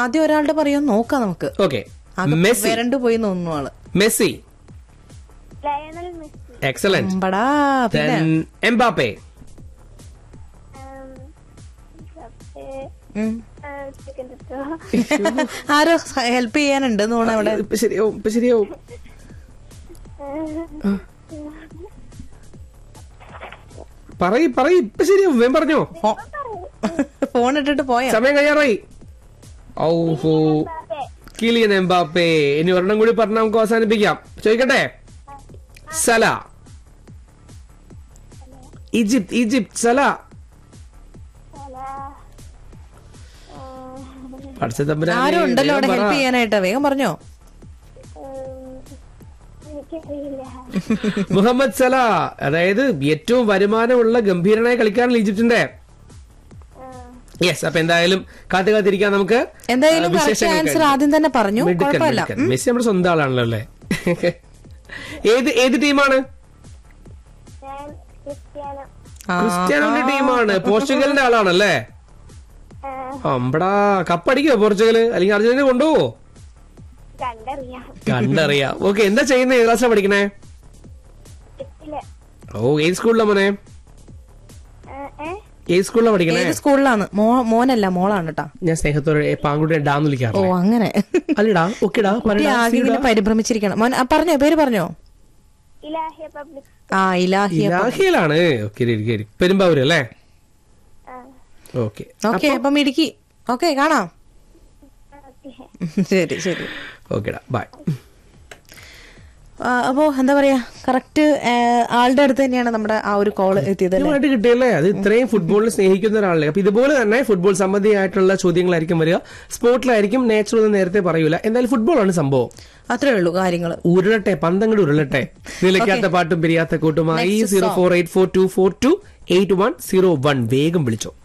ആദ്യം ഒരാളുടെ പറയുമെന്ന് നോക്കാം നമുക്ക് ഓക്കെ ആകെ മെസ്സി വരണ്ടു പോയി തോന്നുന്നു ആള് മെസ്സി ലയണൽ മെസ്സി എക്സലന്റ് അമ്പടാ പിന്നെ എംബാപ്പെ ഉം, മറ്റേ, ഉം. ആ, second എടുത്തോ. ആരോ ഹെൽപ്പ് ചെയ്യാനുണ്ട് തോന്നുന്നു അവിടെ ഇപ്പൊ ശരിയാവും ഇപ്പൊ ശരിയാവും പറയ് പറയ് ഇപ്പൊ ശരിയാവും വേം പറഞ്ഞോ ഫോ- ഫോൺ ഇട്ടിട്ട് പോയാ സമയം കഴിയാറായി ഔഹോ അതെ. കിലിയൻ എംബാപ്പേ ഇനി ഒരെണ്ണം കൂടി പറഞ്ഞ നമുക്ക് അവസാനിപ്പിക്കാം ചോദിക്കട്ടെ സല ഈജിപ്ത് ഈജിപ്ത് സല അല്ല, പഠിച്ച തമ്പുരാനെ, ആരും ഉണ്ടല്ലോ അവിടെ വേഗം പറ. ഹെൽപ്പ് ചെയ്യാനായിട്ട് വേഗം പറഞ്ഞോ ഉം, എനിക്കറിയില്ല മുഹമ്മദ് സല അതായത് ഏറ്റവും വരുമാനമുള്ള ഗംഭീരനായ കളിക്കാരൻ ഈജിപ്തിന്റെ യെസ് അപ്പൊ എന്തായാലും കാത്തു കാത്തിരിക്കാം നമുക്ക് എന്തായാലും ആ, കറക്റ്റ് വിശേഷങ്ങൾ ആൻസർ കേൾക്കാം. ആദ്യം തന്നെ പറഞ്ഞു മിടുക്കൻ, കുഴപ്പമില്ല മിടുക്കൻ. മെസ്സി നമ്മുടെ സ്വന്തം ആളാണല്ലോ അല്ലേ ഏത് ഏത് ടീമാണ് ഞാൻ ക്രിസ്ത്യാനോ ആ, ക്രിസ്ത്യാനോന്റെ ടീമാണ് പോർച്ചുഗലിന്റെ ആളാണല്ലേ ആ, അമ്പടാ കപ്പടിക്കോ പോർച്ചുഗൽ അല്ലെങ്കിൽ അർജന്റീന കൊണ്ടുപോവോ കണ്ടറിയാം കണ്ടറിയാം ഓക്കെ എന്താ ചെയ്യുന്നത് ഏത് ക്ലാസ്സിലാണ് പഠിക്കണേ എട്ടില് ഓ ഏത് സ്കൂളിലാ മോനെ ആ, ഏ ഏത് സ്കൂളിലാണ് പഠിക്കണേ ഏത് സ്കൂളിലാണ് മോ മോനല്ല മോളാണ് കേട്ടാ ഞാൻ സ്നേഹത്തോടെ പാങ്കുട്ടിയെ ഡാന്ന് ഓ വിളിക്കാറില്ല അങ്ങനെ അല്ലടാ ഓക്കെടാ കുട്ടി ആകെ ഇങ്ങനെ പരിഭ്രമിച്ചിരിക്കണം മോൻ ആ, പറഞ്ഞോ പേര് പറഞ്ഞോ ഇലാഹിയ പബ്ലിക് ആ ഇലാഹിയ ഇലാഹിയിലാണ് ഓക്കെ പെരുമ്പാവൂര് അല്ലേ ആ, ഓക്കെ ഓക്കെ അപ്പം ഇടുക്കി ഓക്കെ കാണാം ഓക്കേ. ശരി ശരി ഓക്കെടാ ബൈ ആ, അപ്പോ എന്താ പറയാ കറക്റ്റ് ആളുടെ അടുത്ത് തന്നെയാണ് നമ്മുടെ ആ ഒരു കോള് എത്തിയത് അല്ലേ? കൃത്യമായിട്ട് കിട്ടിയല്ലേ അത് ഇത്രയും ഫുട്ബോളിനെ സ്നേഹിക്കുന്ന ഒരാളല്ലേ അപ്പൊ ഇതുപോലെ തന്നെ ഫുട്ബോൾ സംബന്ധിയായിട്ടുള്ള ചോദ്യങ്ങളായിരിക്കും വരിക സ്പോർട്ടിലായിരിക്കും നേച്ചുറൽ എന്ന് നേരത്തെ പറയൂല എന്തായാലും ഫുട്ബോളാണ് സംഭവം അത്രേ ഉള്ളൂ കാര്യങ്ങള് ഉരുളട്ടെ പന്തങ്ങട് ഉരുളട്ടെ നിലയ്ക്കാത്ത പാട്ടും പിരിയാത്ത കൂട്ടുമായി Next zero song. Four eight four two four two eight one zero one വേഗം വിളിച്ചോ